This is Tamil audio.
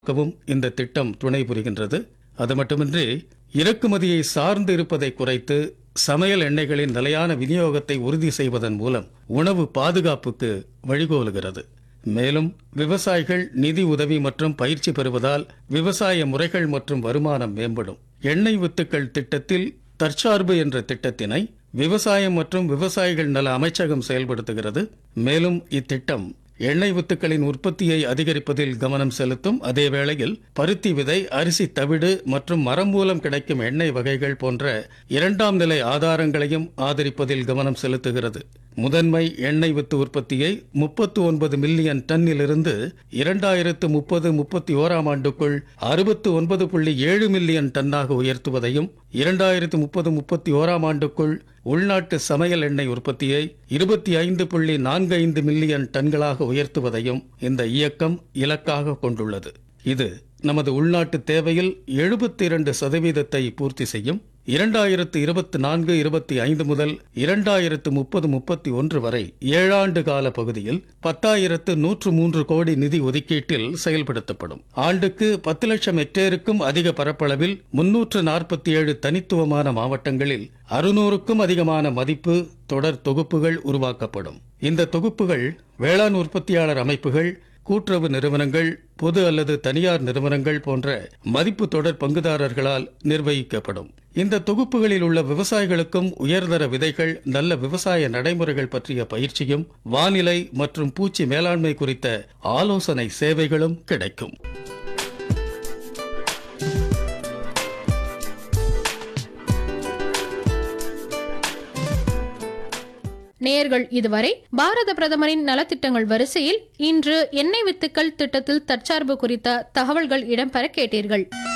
க்கவும் இந்த திட்டம் துணை புரிகின்றது அது மட்டுமின்றி இறக்குமதியை சார்ந்து இருப்பதை குறைத்து சமையல் எண்ணெய்களின் நிலையான விநியோகத்தை உறுதி செய்வதன் மூலம் உணவு பாதுகாப்புக்கு வழிகோலுகிறது மேலும் விவசாயிகள் நிதி உதவி மற்றும் பயிற்சி பெறுவதால் விவசாய முறைகள் மற்றும் வருமானம் மேம்படும் எண்ணெய் வித்துக்கள் திட்டத்தில் தற்சார்பு என்ற திட்டத்தினை விவசாயம் மற்றும் விவசாயிகள் நல அமைச்சகம் செயல்படுத்துகிறது மேலும் இத்திட்டம் எண்ணெய் வித்துக்களின் உற்பத்தியை அதிகரிப்பதில் கவனம் செலுத்தும் அதே வேளையில் பருத்தி விதை அரிசி தவிடு மற்றும் மரம் மூலம் கிடைக்கும் எண்ணெய் வகைகள் போன்ற இரண்டாம் நிலை ஆதாரங்களையும் ஆதரிப்பதில் கவனம் செலுத்துகிறது முதன்மை எண்ணெய் வித்து உற்பத்தியை முப்பத்து ஒன்பது மில்லியன் டன்னிலிருந்து இரண்டாயிரத்து முப்பது முப்பத்தி ஓராம் ஆண்டுக்குள் அறுபத்து ஒன்பது புள்ளி ஏழு மில்லியன் டன்னாக உயர்த்துவதையும் இரண்டாயிரத்து முப்பது முப்பத்தி ஓராம் ஆண்டுக்குள் உள்நாட்டு சமையல் எண்ணெய் உற்பத்தியை இருபத்தி ஐந்து புள்ளி நான்கு ஐந்து மில்லியன் டன்களாக உயர்த்துவதையும் இந்த இயக்கம் இலக்காக கொண்டுள்ளது இது நமது உள்நாட்டு தேவையில் எழுபத்தி இரண்டு சதவீதத்தை பூர்த்தி செய்யும் இரண்டாயிரத்து இருபத்தி நான்கு இருபத்தி ஐந்து முதல் இரண்டாயிரத்து முப்பது முப்பத்தி ஒன்று வரை ஏழாண்டு கால பகுதியில் பத்தாயிரத்து நூற்று மூன்று கோடி நிதி ஒதுக்கீட்டில் செயல்படுத்தப்படும் ஆண்டுக்கு பத்து லட்சம் ஹெக்டேருக்கும் அதிக பரப்பளவில் முன்னூற்று நாற்பத்தி ஏழு தனித்துவமான மாவட்டங்களில் அறுநூறுக்கும் அதிகமான மதிப்பு தொடர் தொகுப்புகள் உருவாக்கப்படும் இந்த தொகுப்புகள் வேளாண் உற்பத்தியாளர் அமைப்புகள் கூட்டுறவு நிறுவனங்கள் பொது அல்லது தனியார் நிறுவனங்கள் போன்ற மதிப்பு தொடர் பங்குதாரர்களால் நிர்வகிக்கப்படும் இந்த தொகுப்புகளில் உள்ள விவசாயிகளுக்கும் உயர்தர விதைகள் நல்ல விவசாய நடைமுறைகள் பற்றிய பயிற்சியும் வானிலை மற்றும் பூச்சி மேலாண்மை குறித்த ஆலோசனை சேவைகளும் கிடைக்கும் நேயர்கள் இதுவரை பாரத பிரதமரின் நலத்திட்டங்கள் வரிசையில் இன்று எண்ணெய் வித்துக்கள் திட்டத்தில் தற்சார்பு குறித்த தகவல்கள் இடம்பெற கேட்டீர்கள்